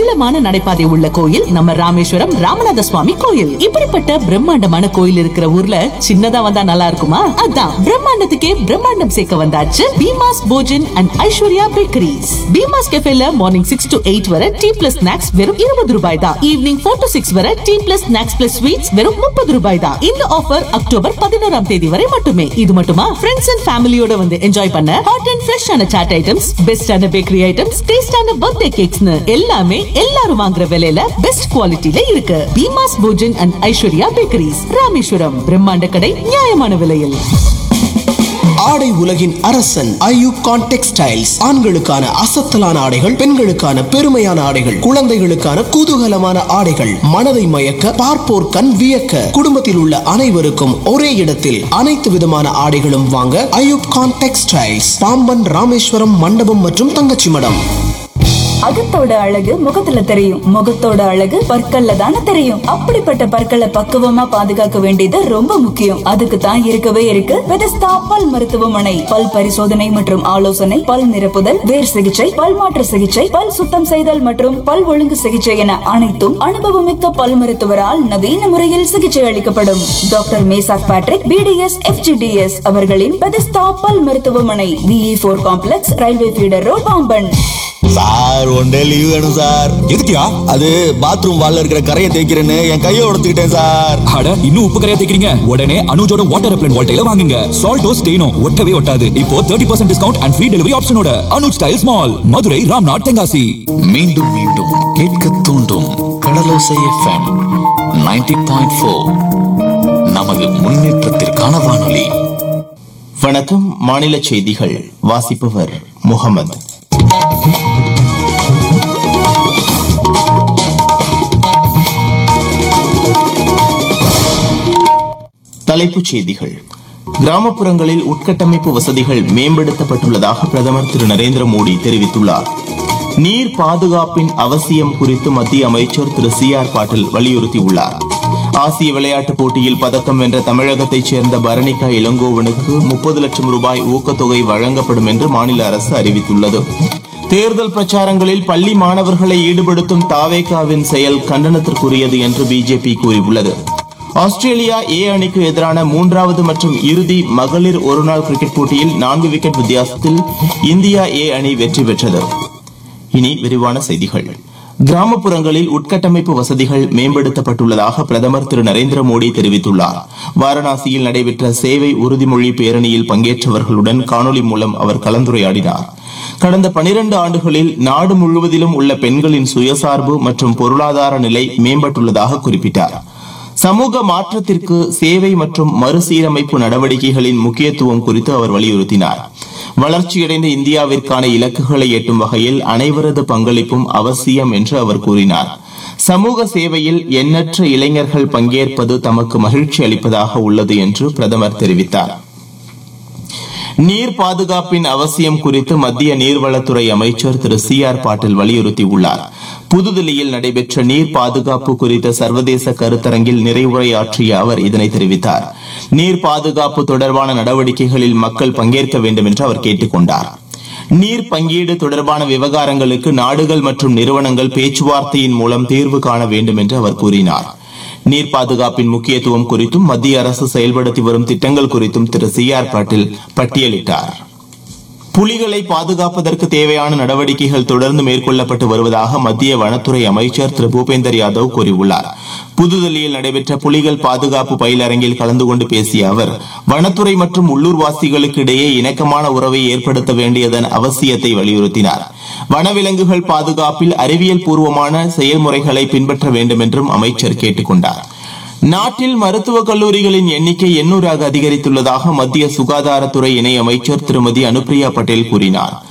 அகலமான நடைபாதை உள்ள கோயில் நம்ம ராமேஸ்வரம் ராமநாத சுவாமி கோயில் இப்படிப்பட்ட பிரம்மாண்டமான கோயில் இருக்கிற ஊர்ல சின்னதா வந்தா நல்லா இருக்குமா அதான் பிரம்மாண்டத்துக்கே பிரம்மாண்டம் சேர்க்க வந்தாச்சு பீமாஸ் போஜன் அண்ட் ஐஸ்வர்யா பேக்கரிஸ் பீமாஸ் கெஃபேல மார்னிங் சிக்ஸ் டு எயிட் வரை டீ பிளஸ் ஸ்நாக்ஸ் வெறும் இருபது ரூபாய் தான் ஈவினிங் ஃபோர் டு சிக்ஸ் வரை tea plus snacks plus sweets வெறும் முப்பது ரூபாய் தான் இந்த ஆஃபர் அக்டோபர் பதினோராம் தேதி வரை மட்டுமே இது மட்டுமா ஃப்ரெண்ட்ஸ் அண்ட் ஃபேமிலியோட வந்து என்ஜாய் பண்ண ஹாட் அண்ட் ஃப்ரெஷ்ஷான சாட் ஐட்டம்ஸ் பெஸ்டான பேக்கரி ஐட்டம்ஸ் டேஸ்டான பர்த்டே கேக்ஸ்னு எல்லாமே எல்லாரும் வாங்குற விலையில பெஸ்ட் குவாலிட்டில இருக்கு பீமாஸ் போஜன் அண்ட் ஐஸ்வர்யா பேக்கரிஸ் ராமேஸ்வரம் பிரம்மாண்ட கடை நியாயமான விலையில் ஆடை உலகின் அரசன் ஐயூப் கான் டெக்ஸ்டைல்ஸ் ஆண்களுக்கான அசத்தலான ஆடைகள் பெண்களுக்கான பெருமையான ஆடைகள் குழந்தைகளுக்கான குதூகலமான ஆடைகள் மனதை மயக்க பார்ப்போர் கண் வியக்க குடும்பத்தில் உள்ள அனைவருக்கும் ஒரே இடத்தில் அனைத்து விதமான ஆடைகளும் வாங்க ஐயூப் கான் டெக்ஸ்டைல்ஸ் பாம்பன் ராமேஸ்வரம் மண்டபம் மற்றும் தங்கச்சி மடம் அகத்தோட அழகு முகத்துல தெரியும் முகத்தோட அழகு பற்கள்ல தானே தெரியும் அப்படிப்பட்ட பற்களை பக்குவமா பாதுகாக்க வேண்டியது ரொம்ப முக்கியம் அதுக்கு தான் இருக்கவே இருக்கு பெதஸ்தா பல் மருத்துவமனை பல் பரிசோதனை மற்றும் ஆலோசனை பல் நிரப்புதல் வேர் சிகிச்சை பல் மாற்று சிகிச்சை பல் சுத்தம் செய்தல் மற்றும் பல் ஒழுங்கு சிகிச்சை என அனைத்தும் அனுபவமிக்க பல் மருத்துவரால் நவீன முறையில் சிகிச்சை அளிக்கப்படும் doctor Meshach Patrick BDS FGDS அவர்களின் பெதஸ்தா பல் மருத்துவமனை விஇ போர் complex railway feeder road Pamban sir one day leave வேணும் சார் எதுக்குயா அது பாத்ரூம் வால்ல இருக்கிற கரையை தேய்க்கிறேன்னு என் கையை உடைச்சுக்கிட்டேன் சார் அட இன்னும் உப்பு கரையா தேக்கிறீங்க உடனே அனுஜோட வாட்டர் ரெப்லன் வால்டைல வாங்குங்க சால்டோ ஸ்டெயினோ ஒட்டவே ஒட்டாது இப்போ 30% percent discount and free delivery ஆப்ஷனோட அனுஜ் ஸ்டைல்ஸ் மால் மதுரை ராம்நாத் தென்காசி மீண்டும் மீண்டும் கேட்க தூண்டும் கடலோசை எஃப்எம் 90.4 பாயிண்ட் நமது முன்னேற்றத்திற்கான வானொலி வணக்கம் மாநில செய்திகள் வாசிப்பவர் முகமது தலைப்புச் செய்திகள் கிராமப்புறங்களில் உட்கட்டமைப்பு வசதிகள் மேம்படுத்தப்பட்டுள்ளதாக பிரதமர் திரு நரேந்திர மோடி தெரிவித்துள்ளார் நீர் பாதுகாப்பின் அவசியம் குறித்து மத்திய அமைச்சர் திரு சி ஆர் பாட்டில் வலியுறுத்தியுள்ளார் ஆசிய விளையாட்டுப் போட்டியில் பதக்கம் வென்ற தமிழகத்தைச் சேர்ந்த பரணிகா இளங்கோவனுக்கு முப்பது லட்சம் ரூபாய் ஊக்கத்தொகை வழங்கப்படும் என்று மாநில அரசு அறிவித்துள்ளது தேர்தல் பிரச்சாரங்களில் பள்ளி மாணவர்களை ஈடுபடுத்தும் தாவேகாவின் செயல் கண்டனத்திற்குரியது என்று பிஜேபி கூறியுள்ளது ஆஸ்திரேலியா ஏ அணிக்கு எதிரான மூன்றாவது மற்றும் இறுதி மகளிர் ஒருநாள் கிரிக்கெட் போட்டியில் நான்கு விக்கெட் வித்தியாசத்தில் இந்தியா ஏ அணி வெற்றி பெற்றது இனி விரிவான செய்திகள் கிராமப்புறங்களில் உட்கட்டமைப்பு வசதிகள் மேம்படுத்தப்பட்டுள்ளதாக பிரதமர் திரு நரேந்திர மோடி தெரிவித்துள்ளார் வாரணாசியில் நடைபெற்ற சேவை உறுதிமொழி பேரணியில் பங்கேற்றவர்களுடன் காணொலி மூலம் அவர் கலந்துரையாடினார் கடந்த பனிரண்டு ஆண்டுகளில் நாடு முழுவதிலும் உள்ள பெண்களின் சுயசார்பு மற்றும் பொருளாதார நிலை மேம்பட்டுள்ளதாக குறிப்பிட்டார் சமூக மாற்றத்திற்கு சேவை மற்றும் மறுசீரமைப்பு நடவடிக்கைகளின் முக்கியத்துவம் குறித்து அவர் வலியுறுத்தினார் வளர்ச்சியடைந்த இந்தியாவிற்கான இலக்குகளை எட்டும் வகையில் அனைவரது பங்களிப்பும் அவசியம் என்று அவர் கூறினார் சமூக சேவையில் எண்ணற்ற இளைஞர்கள் பங்கேற்பது தமக்கு மகிழ்ச்சி அளிப்பதாக உள்ளது என்று பிரதமர் தெரிவித்தார் நீர் பாதுகாப்பின் அவசியம் குறித்து மத்திய நீர்வளத்துறை அமைச்சர் திரு சி ஆர் பாட்டில் வலியுறுத்தியுள்ளார் புதுதில்லியில் நடைபெற்ற நீர் பாதுகாப்பு குறித்த சர்வதேச கருத்தரங்கில் நிறைவுரையாற்றிய அவர் இதனை தெரிவித்தார் நீர் பாதுகாப்பு தொடர்பான நடவடிக்கைகளில் மக்கள் பங்கேற்க வேண்டும் என்று அவர் கேட்டுக் கொண்டார் நீர் பங்கீடு தொடர்பான விவகாரங்களுக்கு நாடுகள் மற்றும் நிறுவனங்கள் பேச்சுவார்த்தையின் மூலம் தீர்வு காண வேண்டும் என்று அவர் கூறினார் நீர் பாதுகாப்பின் முக்கியத்துவம் குறித்தும் மத்திய அரசு செயல்படுத்தி வரும் திட்டங்கள் குறித்தும் திரு சி ஆர் பாட்டில் பட்டியலிட்டார் புலிகளை பாதுகாப்பதற்கு தேவையான நடவடிக்கைகள் தொடர்ந்து மேற்கொள்ளப்பட்டு வருவதாக மத்திய வனத்துறை அமைச்சர் திரு பூபேந்தர் யாதவ் கூறியுள்ளார் புதுதில்லியில் நடைபெற்ற புலிகள் பாதுகாப்பு பயிலரங்கில் கலந்து கொண்டு பேசிய அவர் வனத்துறை மற்றும் உள்ளூர்வாசிகளுக்கு இடையே இணக்கமான உறவை ஏற்படுத்த வேண்டியதன் அவசியத்தை வலியுறுத்தினார் வனவிலங்குகள் பாதுகாப்பில் அறிவியல் பூர்வமான செயல்முறைகளை பின்பற்ற வேண்டும் என்றும் அமைச்சர் கேட்டுக் கொண்டார் நாட்டில் மருத்துவக் கல்லூரிகளின் எண்ணிக்கை எண்ணூறாக அதிகரித்துள்ளதாக மத்திய சுகாதாரத்துறை இணை அமைச்சர் திருமதி அனுப்பிரியா பட்டேல் கூறினார்